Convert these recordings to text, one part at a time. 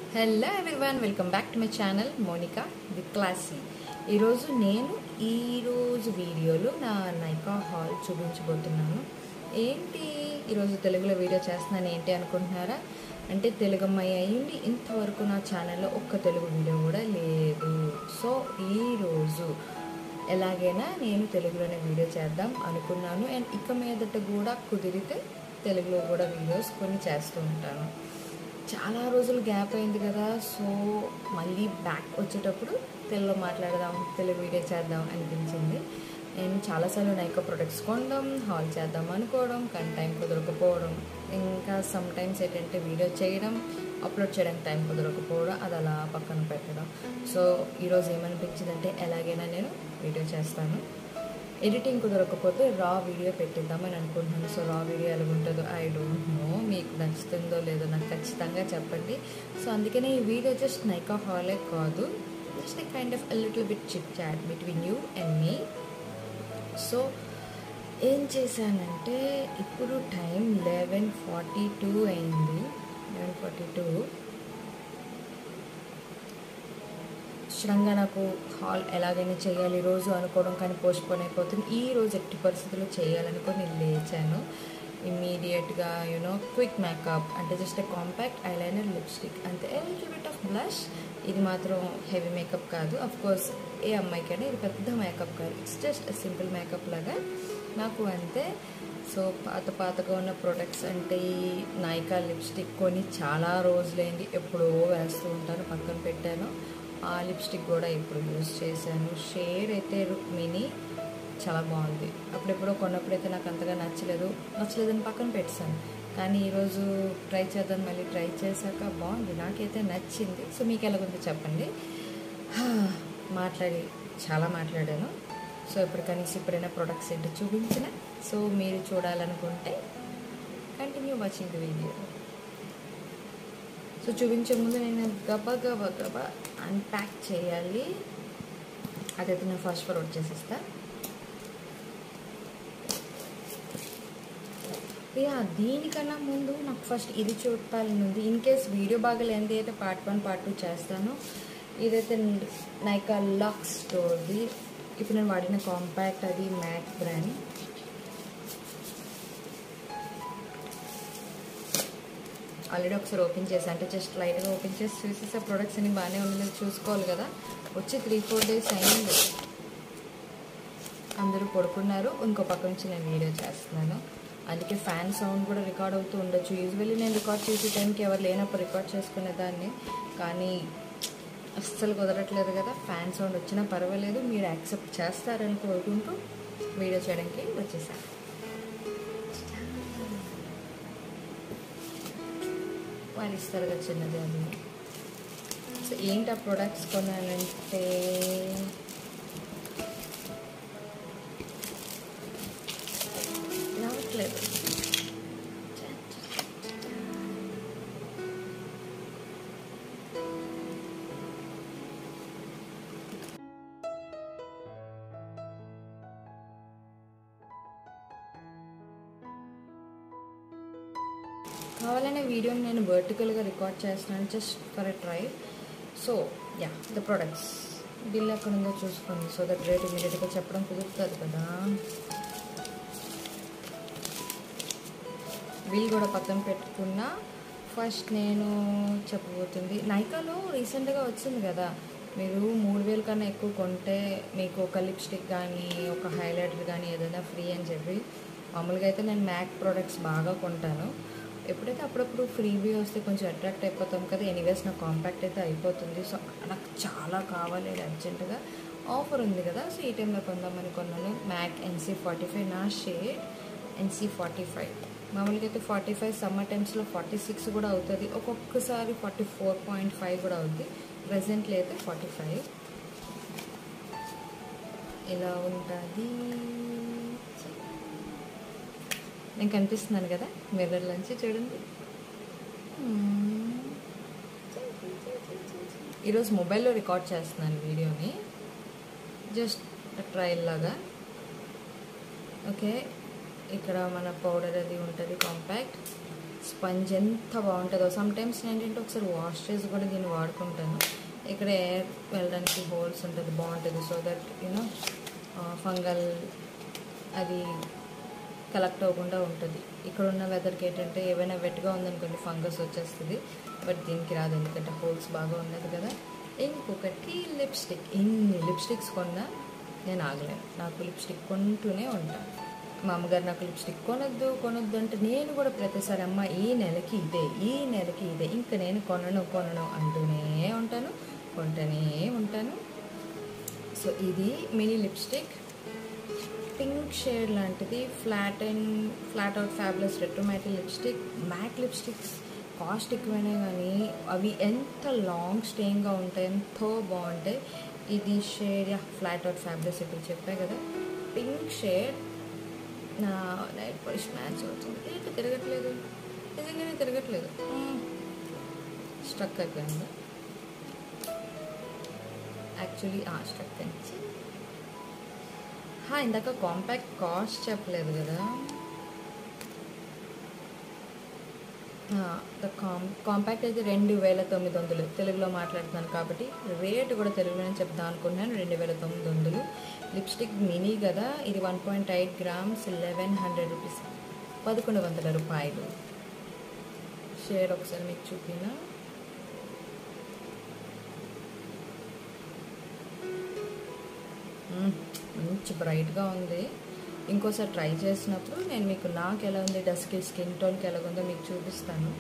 hello everyone welcome back to my channel Monica the classy ఈరోజు నేను ఈరోజు వీడియోలో నా నైకా హాల్ చూపించబోతున్నాను ఏంటి ఈరోజు తెలుగులో వీడియో చేస్తున్నాను ఏంటి అనుకుంటున్నారా అంటే తెలుగు అమ్మాయి అయ్యింది ఇంతవరకు నా ఛానల్లో ఒక్క తెలుగు వీడియో కూడా లేదు సో ఈరోజు ఎలాగైనా నేను తెలుగులోనే వీడియో చేద్దాం అనుకున్నాను అండ్ ఇక మీదట కూడా కుదిరితే తెలుగులో కూడా వీడియోస్ కొన్ని చేస్తూ ఉంటాను చాలా రోజులు గ్యాప్ అయింది కదా సో మళ్ళీ బ్యాక్ వచ్చేటప్పుడు తెలుగులో మాట్లాడదాం తెలుగు వీడియో చేద్దాం అనిపించింది నేను చాలాసార్లు నైకా ప్రొడక్ట్స్ కొనడం హాల్ చేద్దాం అనుకోవడం కానీ టైం కుదరకపోవడం ఇంకా సమ్ టైమ్స్ ఏంటంటే వీడియో చేయడం అప్లోడ్ చేయడానికి టైం కుదరకపోవడం అది అలా పక్కన పెట్టడం సో ఈరోజు ఏమనిపించిందంటే ఎలాగైనా నేను వీడియో చేస్తాను ఎడిటింగ్ కుదరకపోతే రా వీడియో పెట్టిద్దామని అనుకుంటున్నాను సో రా వీడియో ఎలా ఉంటుందో ఐ డోంట్ నో మీకు నచ్చుతుందో లేదో నాకు ఖచ్చితంగా చెప్పండి సో అందుకనే ఈ వీడియో జస్ట్ నైకా హాలే కాదు just kind of little bit chit chat between you and me so ఏం చేశానంటే ఇప్పుడు టైం లెవెన్ ఫార్టీ టూ అయింది లెవెన్ ఫార్టీ టూ శ్రంగా నాకు హాల్ ఎలాగైనా చేయాలి రోజు అనుకోవడం కానీ పోస్ట్పోన్ అయిపోతుంది ఈ రోజు ఎట్టి పరిస్థితుల్లో చేయాలనుకో నేను లేచాను ఇమ్మీడియట్గా యూనో క్విక్ మేకప్ అంటే జస్ట్ కాంపాక్ట్ ఐలైనర్ లిప్స్టిక్ అంతే లిటిల్ బిట్ ఆఫ్ బ్లష్ ఇది మాత్రం హెవీ మేకప్ కాదు అఫ్ కోర్స్ ఏ అమ్మాయికైనా ఇది పెద్ద మేకప్ కాదు ఇట్స్ జస్ట్ సింపుల్ మేకప్ లాగా నాకు అంతే సో పాత పాతగా ఉన్న ప్రొడక్ట్స్ అంటే ఈ నాయికా లిప్స్టిక్ కొని చాలా రోజులైంది ఎప్పుడో వేస్తూ ఉంటాను పక్కన పెట్టాను ఆ లిప్స్టిక్ కూడా ఇప్పుడు యూజ్ చేశాను షేడ్ అయితే రుక్మిని చాలా బాగుంది అప్పుడెప్పుడో కొన్నప్పుడైతే నాకు అంతగా నచ్చలేదు నచ్చలేదని పక్కన పెట్టాను కానీ ఈరోజు ట్రై చేద్దాం మళ్ళీ ట్రై చేశాక బాగుంది నాకైతే నచ్చింది సో మీకు ఎలాగుందో చెప్పండి మాట్లాడి చాలా మాట్లాడాను సో ఇప్పుడు కనీసం ఇప్పుడైనా ప్రొడక్ట్స్ ఏంటో చూపించిన సో మీరు చూడాలనుకుంటే continue watching the video so చూపించే ముందు నేను గబా గబా గబా అన్ప్యాక్ చేయాలి అదైతే నేను ఫస్ట్ ఫార్వర్డ్ చేసేస్తా యా దీనికన్నా ముందు నాకు ఫస్ట్ ఇది చూడాలని ఉంది ఇన్ కేస్ వీడియో బాగా లేనిది అయితే పార్ట్ వన్ పార్ట్ టూ చేస్తాను ఇదైతే నైకా లక్స్ స్టోర్ది ఇప్పుడు నేను వాడిన కాంపాక్ట్ అది మ్యాక్ బ్రాండ్ ఆల్రెడీ ఒకసారి ఓపెన్ చేశాను అంటే జస్ట్ లైట్గా ఓపెన్ చేసి చూసేసి ఆ ప్రొడక్ట్స్ అన్ని బాగానే ఉన్నాయి చూసుకోవాలి కదా వచ్చి త్రీ ఫోర్ డేస్ అయింది అందరూ పడుకున్నారు ఇంకో పక్క నుంచి నేను వీడియో చేస్తున్నాను అందుకే ఫ్యాన్ సౌండ్ కూడా రికార్డ్ అవుతూ ఉండొచ్చు యూజువల్లీ నేను రికార్డ్ చేసే టైంకి ఎవరు లేనప్పుడు రికార్డ్ చేసుకునేదాన్ని కానీ అస్సలు కుదరట్లేదు కదా ఫ్యాన్ సౌండ్ వచ్చినా పర్వాలేదు మీరు యాక్సెప్ట్ చేస్తారని కోరుకుంటూ వీడియో చేయడానికి వచ్చేసాను వాళ్ళు ఇస్తారు కదా చిన్నది అది సో ఏంటి ఆ ప్రొడక్ట్స్ కొనాలంటే రావట్లేదు కావాలనే వీడియోని నేను వర్టికల్గా రికార్డ్ చేస్తున్నాను just for a try so yeah the products bill ఎక్కడ ఉందో చూసుకోండి సో దట్ రేట్ ఇమీడియట్గా చెప్పడం కుదురుతుంది కదా బిల్ కూడా పక్కన పెట్టుకున్నా ఫస్ట్ నేను చెప్పబోతుంది నైకాలో రీసెంట్గా వచ్చింది కదా మీరు మూడు వేల కన్నా ఎక్కువ కొంటే మీకు ఒక లిప్స్టిక్ కానీ ఒక హైలైటర్ కానీ ఏదైనా ఫ్రీ అని చెప్పి మామూలుగా అయితే నేను మ్యాక్ ప్రోడక్ట్స్ బాగా కొంటాను ఎప్పుడైతే అప్పుడప్పుడు ఫ్రీవీ వస్తే కొంచెం అట్రాక్ట్ అయిపోతాం కదా ఎనీవేస్ నా కాంపాక్ట్ అయితే అయిపోతుంది సో నాకు చాలా కావాలి అర్జెంటుగా ఆఫర్ ఉంది కదా సో ఈ టైంలో కొందామని కొన్నాను మ్యాక్ ఎన్సీ ఫార్టీ ఫైవ్ నా షేడ్ ఎన్సీ ఫార్టీ ఫైవ్ మామూలుగా అయితే ఫార్టీ ఫైవ్ సమ్మర్ టైమ్స్లో ఫార్టీ సిక్స్ కూడా అవుతుంది ఒక్కొక్కసారి ఫార్టీ ఫోర్ పాయింట్ ఫైవ్ కూడా అవుతుంది ప్రజెంట్లో అయితే ఫార్టీ ఫైవ్ ఇలా ఉంటుంది నేను కనిపిస్తున్నాను కదా మిర్రర్లోంచి చూడండి ఈరోజు మొబైల్లో రికార్డ్ చేస్తున్నాను వీడియోని జస్ట్ ట్రయల్ లాగా ఓకే ఇక్కడ మన పౌడర్ అది ఉంటుంది కాంపాక్ట్ స్పంజ్ ఎంత బాగుంటుందో సమ్ టైమ్స్ ఏంటంటే ఒకసారి వాష్ చేసి కూడా దీన్ని వాడుకుంటాను ఇక్కడ ఎయిర్ వెళ్ళడానికి హోల్స్ ఉంటుంది బాగుంటుంది సో దట్ యూనో ఫంగల్ అది కలెక్ట్ అవ్వకుండా ఉంటుంది ఇక్కడ ఉన్న వెదర్కి ఏంటంటే ఏమైనా వెట్గా ఉందనుకోండి ఫంగస్ వచ్చేస్తుంది బట్ దీనికి రాదు ఎందుకంటే హోల్స్ బాగా ఉన్నది కదా ఇంకొకటి లిప్స్టిక్ ఇన్ని లిప్స్టిక్స్ కొన్నా నేను ఆగలేను నాకు లిప్స్టిక్ కొంటూనే ఉంటాను మా అమ్మగారు నాకు లిప్స్టిక్ కొనొద్దు కొనొద్దు అంటే నేను కూడా ప్రతిసారి అమ్మ ఈ నెలకి ఇదే ఈ నెలకి ఇదే ఇంకా నేను కొనను కొనను అంటూనే ఉంటాను కొంటూనే ఉంటాను సో ఇది మినీ లిప్స్టిక్ పింక్ షేడ్ లాంటిది flat and flat out fabulous retromatic lipstick MAC lipsticks cost ఎక్కువైనా కానీ అవి ఎంత లాంగ్ స్టేయింగ్గా ఉంటాయి ఎంతో బాగుంటాయి ఇది shade yeah flat out fabulous ఇప్పుడు చెప్పా కదా పింక్ షేడ్ నా నైట్ పాలిష్ మ్యాచ్ అవుతుంది ఏంటి తిరగట్లేదు నిజంగానే తిరగట్లేదు స్ట్రక్ అయిపోయింది యాక్చువల్లీ స్ట్రక్ అయింది ఇందాక కాంపాక్ట్ కాస్ట్ చెప్పలేదు కదా ద కాం కాంపాక్ట్ అయితే రెండు వేల తొమ్మిది వందలు తెలుగులో మాట్లాడుతున్నాను కాబట్టి రేట్ కూడా తెలుగులోనే చెప్దాం అనుకున్నాను రెండు వేల తొమ్మిది వందలు లిప్స్టిక్ మినీ కదా ఇది one point eight grams eleven hundred rupees పదకొండు వందల రూపాయలు షేర్ ఒకసారి మీకు చూపినా మంచి బ్రైట్గా ఉంది ఇంకోసారి ట్రై చేసినప్పుడు నేను మీకు నాకు ఎలా ఉంది డస్కి స్కిన్ టోన్కి ఎలా ఉందో మీకు చూపిస్తాను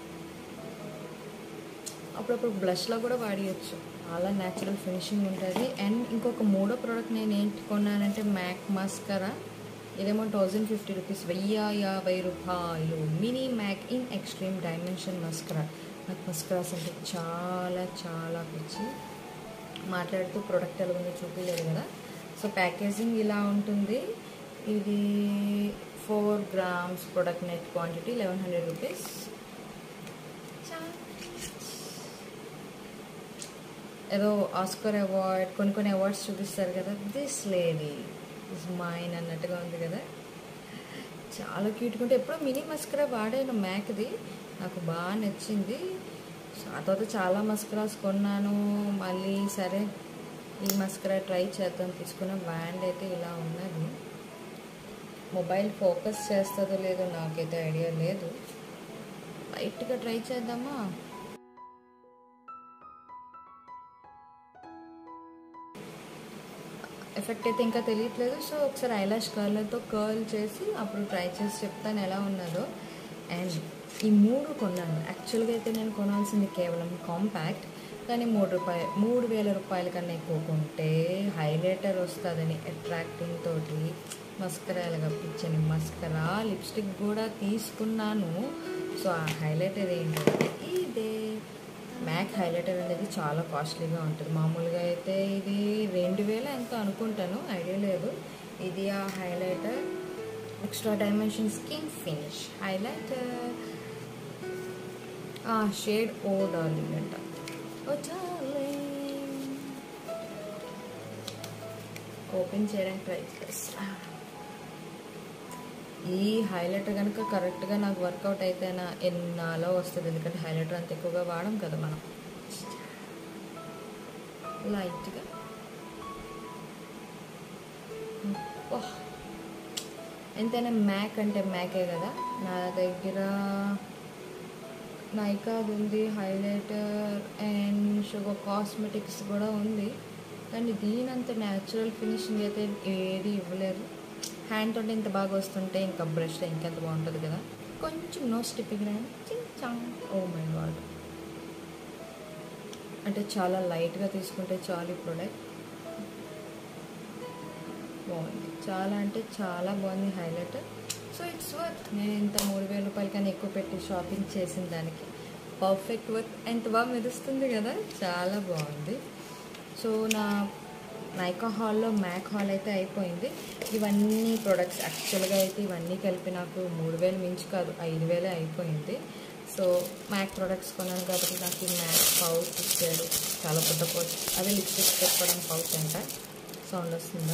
అప్పుడప్పుడు బ్లష్లో కూడా వాడియచ్చు చాలా న్యాచురల్ ఫినిషింగ్ ఉంటుంది అండ్ ఇంకొక మూడో ప్రోడక్ట్ నేను ఏంటి కొన్నానంటే మ్యాక్ మాస్కరా ఇదేమో థౌజండ్ ఫిఫ్టీ రూపీస్ వెయ్యి యాభై రూపాయలు mini MAC in extreme dimension mascara నాకు మస్కరాస్ అంటే చాలా చాలా పిచ్చి మాట్లాడుతూ ప్రోడక్ట్ ఎలా ఉందో చూపించలేదు కదా సో ప్యాకేజింగ్ ఇలా ఉంటుంది ఇది four grams product net quantity eleven hundred rupees ఏదో ఆస్కర్ అవార్డ్ కొన్ని కొన్ని అవార్డ్స్ చూపిస్తారు కదా దిస్ లేడీ ఇస్ మైన్ అన్నట్టుగా ఉంది కదా చాలా క్యూట్గా ఉంటే ఎప్పుడో మినీ మస్కరా వాడాను మ్యాక్ది నాకు బాగా నచ్చింది ఆ తర్వాత చాలా మస్కరాస్ కొన్నాను మళ్ళీ సరే ఈ మస్కరా ట్రై చేద్దాం తీసుకున్న బ్యాండ్ అయితే ఇలా ఉన్నది మొబైల్ ఫోకస్ చేస్తుందో లేదో నాకైతే ఐడియా లేదు లైట్గా ట్రై చేద్దామా ఎఫెక్ట్ అయితే ఇంకా తెలియట్లేదు సో ఒకసారి ఐలాష్ కర్లర్తో కర్ల్ చేసి అప్పుడు ట్రై చేసి చెప్తాను ఎలా ఉన్నదో అండ్ ఈ మూడు కొన్నాను యాక్చువల్గా అయితే నేను కొనాల్సింది కేవలం కాంపాక్ట్ కానీ మూడు రూపాయ మూడు వేల రూపాయల కన్నా ఎక్కువ కొంటే హైలైటర్ వస్తుందని అట్రాక్టింగ్ తోటి మస్కరా ఎలాగ పిచ్చని మస్కరా లిప్స్టిక్ కూడా తీసుకున్నాను సో ఆ హైలైటర్ ఏంటంటే ఇదే మ్యాక్ హైలైటర్ అనేది చాలా కాస్ట్లీగా ఉంటుంది మామూలుగా అయితే ఇది రెండు వేల ఎంతో అనుకుంటాను ఐడియా లేదు ఇది ఆ highlighter extra dimension skin finish highlighter shade oh darling అంట ఓ ఓపెన్ చేయడానికి ట్రై చేస్తా ఈ హైలైటర్ కనుక కరెక్ట్గా నాకు వర్కౌట్ అయితే నా ఎన్నాలో వస్తుంది ఎందుకంటే హైలైటర్ అంత ఎక్కువగా వాడం కదా మనం లైట్గా ఎంతైనా మ్యాక్ అంటే మ్యాకే కదా నా దగ్గర నైకాది ఉంది హైలైటర్ అండ్ షుగర్ కాస్మెటిక్స్ కూడా ఉంది కానీ దీనంత న్యాచురల్ ఫినిషింగ్ అయితే ఏది ఇవ్వలేరు హ్యాండ్ తోటి ఇంత బాగా వస్తుంటే ఇంకా బ్రష్లో ఇంకెంత బాగుంటుంది కదా కొంచెం నో స్టిప్పింగ్ రాని చింగ్ చాంగ్ ఓ మై గాడ్ అంటే చాలా లైట్గా తీసుకుంటే చాలు ఈ ప్రోడక్ట్ బాగుంది చాలా అంటే చాలా బాగుంది హైలైటర్ సో ఇట్స్ వర్త్ నేను ఇంత మూడు వేల రూపాయల కన్నా ఎక్కువ పెట్టి షాపింగ్ చేసిన దానికి పర్ఫెక్ట్ వర్త్ ఎంత బాగా మెరుస్తుంది కదా చాలా బాగుంది సో నా నైకా హాల్లో మ్యాక్ హాల్ అయితే అయిపోయింది ఇవన్నీ ప్రొడక్ట్స్ యాక్చువల్గా అయితే ఇవన్నీ కలిపి నాకు మూడు వేలు మించి కాదు ఐదు వేలే అయిపోయింది సో మ్యాక్ ప్రొడక్ట్స్ కొన్నాను కాబట్టి నాకు ఈ మ్యాక్ పౌచ్ ఇచ్చాడు చాలా పెద్ద పౌచ్ అదే లిప్స్టిక్ పెట్టుకోవడం పౌచ్ అంట సౌండ్ వస్తుందా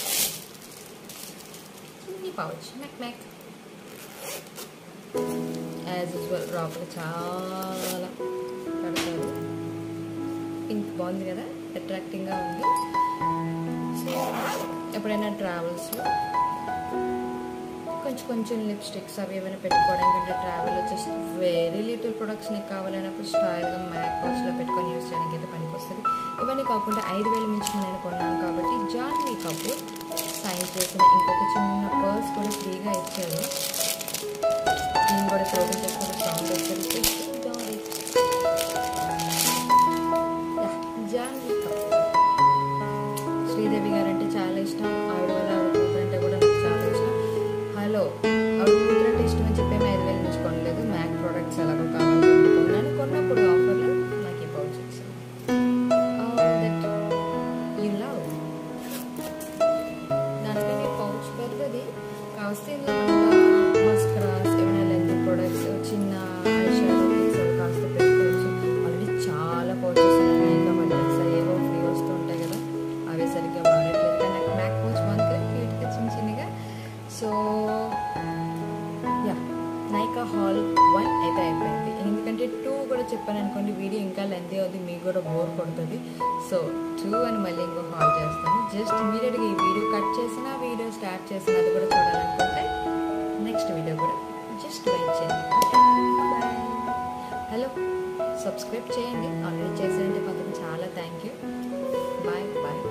చిన్ని pouch MAC MAC as usual లోపల చాలా కడతారు పింక్ బాగుంది కదా అట్రాక్టింగ్గా ఉంది సో ఎప్పుడైనా ట్రావెల్స్లో కొంచెం కొంచెం లిప్స్టిక్స్ అవి ఏమైనా పెట్టుకోవడానికి అంటే ట్రావెల్ వచ్చేసి వెరీ లిటిల్ ప్రొడక్ట్స్ నీకు కావాలన్నప్పుడు స్టైల్గా మ్యాక్ వాచ్లో పెట్టుకొని యూస్ చేయడానికి అయితే పనికి వస్తుంది ఇవన్నీ కాకుండా ఐదు వేలు మించి నేను కొన్నాను కాబట్టి జాన్వీ కపూర్ సైన్ చేసిన ఇంకొక చిన్న పర్స్ కూడా ఫ్రీగా ఇచ్చారు నేను కూడా ఓపెన్ చేసుకుంటే సౌండ్ వస్తుంది జాన్వీ కపూర్ శ్రీదేవి గారు అంటే చాలా ఇష్టం ఆవిడ వల్ల ఆవిడ కూతురు అంటే కూడా నాకు చాలా ఇష్టం హలో ఆవిడ కూతురు అంటే ఇష్టం అని చెప్పి ఐదు వేలు నుంచి కొనలేదు మ్యాక్ ప్రోడక్ట్స్ ఎలాగో కావాలి కాబట్టి కొన్నాను కొన్నప్పుడు ఆఫర్లో నాకు ఈ పౌచ్ ఇచ్చింది దట్ యూ లవ్ దానికని పౌచ్ పెద్దది కావస్తే ఇందులో మనకు మస్కరాస్ ఏమైనా లెంత్ ప్రొడక్ట్స్ చిన్న ఐ షాడో పిక్స్ అవి కాస్త పెట్టుకోవచ్చు ఆల్రెడీ చాలా పౌచెస్ ఉన్నాయి ఇంకా బడ్జెట్స్ ఏవో ఫ్రీ వస్తూ ఉంటాయి కదా అవి సరిగ్గా వాడట్లేదు కానీ నాకు మ్యాక్ పౌచ్ మాత్రం క్యూట్గా చిన్న చిన్నగా so yeah Nykaa haul one అయితే అయిపోయింది ఎందుకంటే టూ కూడా చెప్పాను అనుకోండి వీడియో ఇంకా లెంతీ అవుతుంది మీకు కూడా బోర్ కొడుతుంది సో టూ అని మళ్ళీ ఇంకో హాల్ చేస్తాను జస్ట్ ఇమీడియట్గా ఈ వీడియో కట్ చేసిన వీడియో స్టార్ట్ చేసిన అది కూడా చూడాలనుకుంటే నెక్స్ట్ వీడియో కూడా జస్ట్ వెయిట్ చేయండి బాయ్ హలో సబ్స్క్రైబ్ చేయండి ఆల్రెడీ చేసారంటే మాత్రం చాలా థ్యాంక్ యూ బాయ్ బాయ్